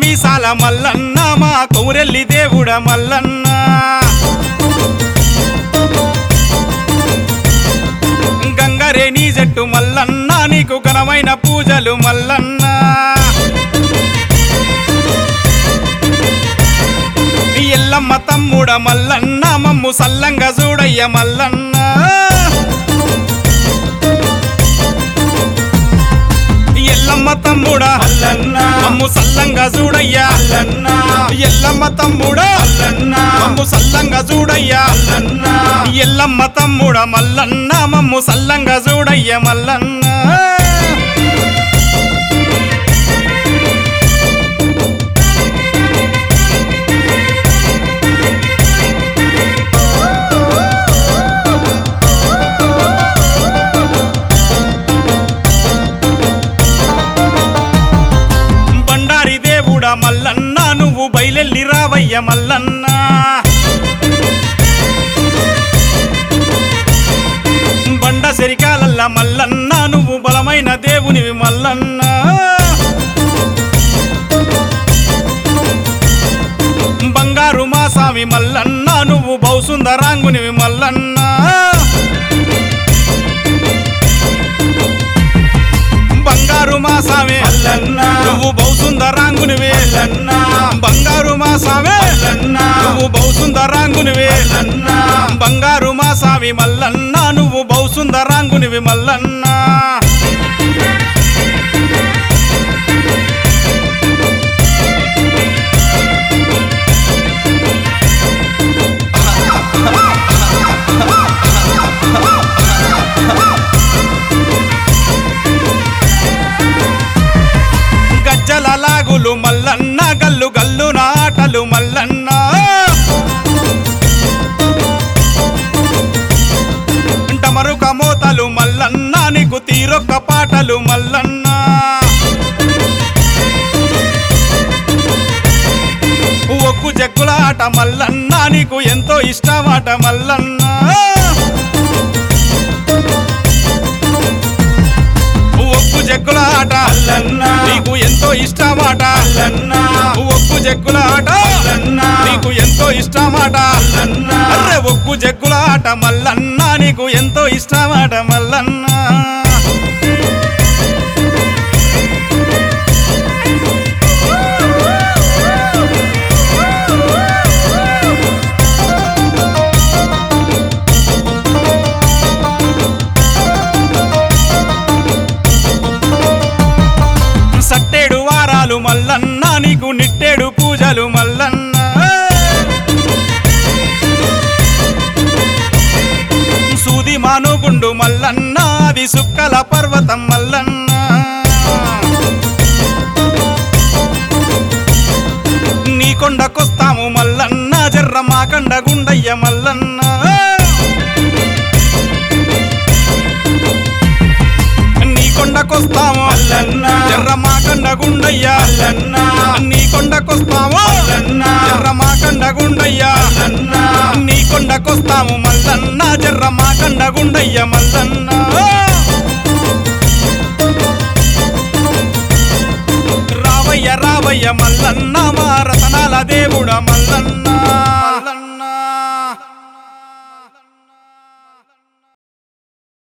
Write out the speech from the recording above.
మీసాల మల్లన్న మా కౌరెల్లి దేవుడ మల్లన్న గంగరేణి జట్టు మల్లన్న నీకు ఘనమైన పూజలు మల్లన్న ఎల్లమ్మ తమ్ముడ మల్లన్న మమ్ము సల్లంగా చూడయ్య మల్లన్న ఎల్లమ్మ తమ్ముడా మల్లన్న మమ్ము సల్లంగా చూడయ్యా మల్లన్న ఎల్లమ్మ తమ్ముడా మల్లన్న మమ్ము సల్లంగా చూడయ్యా మల్లన్న ఎల్లమ్మ తమ్ముడ మల్లన్న మమ్ము సల్లంగా చూడయ్య మల్లన్న బండారి దేవుడ మల్లన్న నువ్వు బయలెల్లి రావయ్య మల్లన్న బండ సెరికాలల్ల మల్లన్న నువ్వు బలమైన దేవునివి మల్లన్న బంగారు మా స్వామి మల్లన్న నువ్వు బౌసుందరాంగునివి మల్లన్న బంగారు మా స్వామి మల్లన్న నువ్వు బౌసుందరాంగునివి మల్లన్న బంగారు మా స్వామి మల్లన్న నువ్వు బౌసుందరాంగునివి మల్లన్న బంగారు మా స్వామి మల్లన్న నువ్వు బౌసుందరాంగునివి మల్లన్న గజ్జల లాగులు మల్లన్న గల్లు గల్లు నాటలు మల్లన్న డమరుక మోతలు మల్లన్న నీకు తీరొక్క పాటలు మల్లన్న ఒక్కు జగ్గుల ఆట మల్లన్న నీకు ఎంతో ఇష్టమాట మల్లన్న ఒక్కు జగ్గుల ఆట మల్లన్న నీకు ఎంతో ఇష్టమాట మల్లన్న ఒక్కు జగ్గుల ఆట మల్లన్న నీకు ఎంతో ఇష్టమాట మల్లన్న అర్రె ఒక్కు జగ్గుల ఆట మల్లన్న నీకు ఎంతో ఇష్టమాట మల్లన్న సట్టేడు వారాలు మల్లన్న నీకు నిట్టేడు పూజలు మల్లన్న సూది మానుగుండు మల్లన్న అది సుక్కల పర్వతం మల్లన్న నీ కొండకొస్తాము మల్లన్న జర్ర మా కండ గుండయ్య మల్లన్న నీ కొండకొస్తాము మల్లన్న జర్ర మా కండ గుండయ్య మల్లన్న నీ కొండకొస్తాము మల్లన్న జర్ర మా కండ గుండయ్య మల్లన్న నీ కొండకొస్తాము మల్లన్న జర్ర మా కండ గుండయ్య మల్లన్న రావయ్య రావయ్య మల్లన్న మా రతనాల దేవుడ మల్లన్న